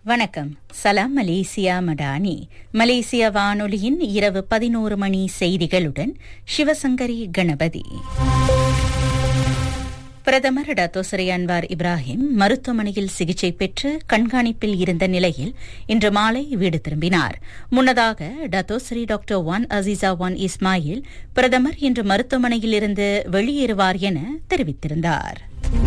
வணக்கம் சலாம் மலேசியா மடானி மலேசிய வானொலியின் இரவு பதினோரு மணி செய்திகளுடன் சிவசங்கரி கணபதி பிரதமர் டத்தோசரி அன்வார் இப்ராஹிம் மருத்துவமனையில் சிகிச்சை பெற்று கண்காணிப்பில் இருந்த நிலையில் இன்று மாலை வீடு திரும்பினார் முன்னதாக டத்தோசரி doctor Wan Azizah Wan Ismail பிரதமர் இன்று மருத்துவமனையில் இருந்து வெளியேறுவார் என தெரிவித்திருந்தார்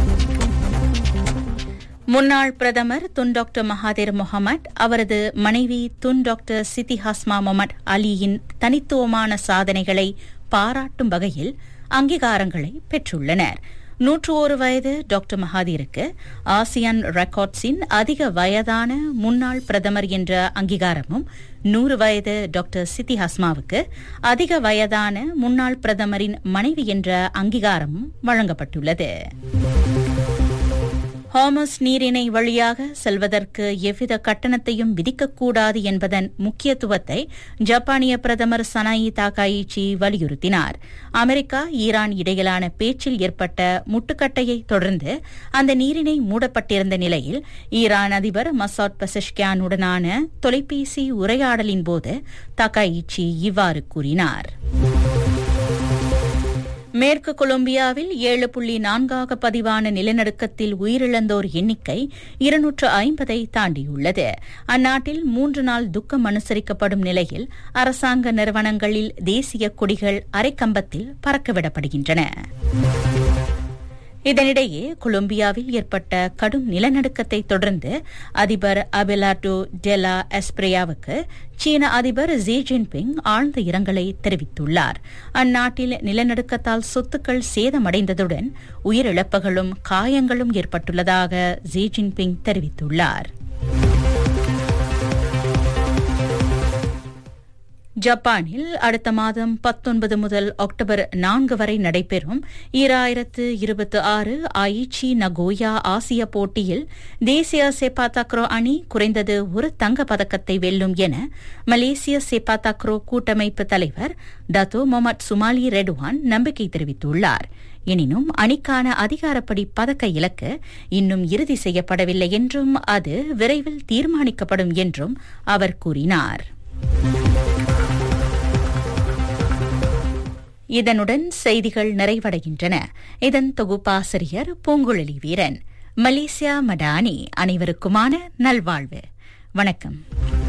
முன்னாள் பிரதமர் துன் டாக்டர் மகாதேர் முகமட் அவரது மனைவி துன் டாக்டர் சித்தி ஹஸ்மா மொமட் அலியின் தனித்துவமான சாதனைகளை பாராட்டும் வகையில் அங்கீகாரங்களை பெற்றுள்ளனர் நூற்று ஒரு வயது டாக்டர் மகாதீருக்கு ஆசியான் ரெக்கார்ட்ஸின் அதிக வயதான முன்னாள் பிரதமர் என்ற அங்கீகாரமும் நூறு வயது டாக்டர் சித்தி ஹஸ்மாவுக்கு அதிக வயதான முன்னாள் பிரதமரின் மனைவி என்ற அங்கீகாரமும் வழங்கப்பட்டுள்ளது ஹாமஸ் நீரிணை வழியாக செல்வதற்கு எவ்வித கட்டணத்தையும் விதிக்கக்கூடாது என்பதன் முக்கியத்துவத்தை ஜப்பானிய பிரதமர் சனாயி தாகாயிச்சி வலியுறுத்தினார் அமெரிக்கா ஈரான் இடையிலான பேச்சில் ஏற்பட்ட முட்டுக்கட்டையை தொடர்ந்து அந்த நீரிணை மூடப்பட்டிருந்த நிலையில் ஈரான் அதிபர் மசாட் பசஷ்கியானுடனான தொலைபேசி உரையாடலின் போது தாகாயிச்சி இவ்வாறு கூறினார் மேற்கு கொலம்பியாவில் ஏழு புள்ளி நான்காக பதிவான நிலநடுக்கத்தில் உயிரிழந்தோர் எண்ணிக்கை இருநூற்று ஐம்பதை தாண்டியுள்ளது அந்நாட்டில் மூன்று நாள் துக்கம் அனுசரிக்கப்படும் நிலையில் அரசாங்க நிறுவனங்களில் தேசிய கொடிகள் அரைக்கம்பத்தில் பறக்கவிடப்படுகின்றன இதனிடையே கொலம்பியாவில் ஏற்பட்ட கடும் நிலநடுக்கத்தை தொடர்ந்து அதிபர் அபெலாட்டோ டெலா எஸ்பிரேயாவுக்கு சீன அதிபர் ஜி ஜின்பிங் ஆழ்ந்த இரங்கலை தெரிவித்துள்ளார் அந்நாட்டில் நிலநடுக்கத்தால் சொத்துக்கள் சேதமடைந்ததுடன் உயிரிழப்புகளும் காயங்களும் ஏற்பட்டுள்ளதாக ஜி ஜின்பிங் தெரிவித்துள்ளார் ஜப்பானில் அடுத்த மாதம் பத்தொன்பது முதல் அக்டோபர் நான்கு வரை நடைபெறும் ஈராயிரத்து இருபத்தி ஆறு ஐச்சி நகோயா ஆசிய போட்டியில் தேசிய செப்பா தக்ரோ அணி குறைந்தது ஒரு தங்க பதக்கத்தை வெல்லும் என மலேசிய செப்பா தக்ரோ கூட்டமைப்பு தலைவர் டத்தோ மொமட் சுமாலி ரெட்வான் நம்பிக்கை தெரிவித்துள்ளார் எனினும் அணிக்கான அதிகாரப்படி பதக்க இலக்கு இன்னும் இறுதி செய்யப்படவில்லை என்றும் அது விரைவில் தீர்மானிக்கப்படும் என்றும் அவர் கூறினார் இதனுடன் செய்திகள் நிறைவடைகின்றன இதன் தொகுப்பாசிரியர் பூங்குழலி வீரன் மலேசியா மடானி அனைவருக்குமான நல்வாழ்வு வணக்கம்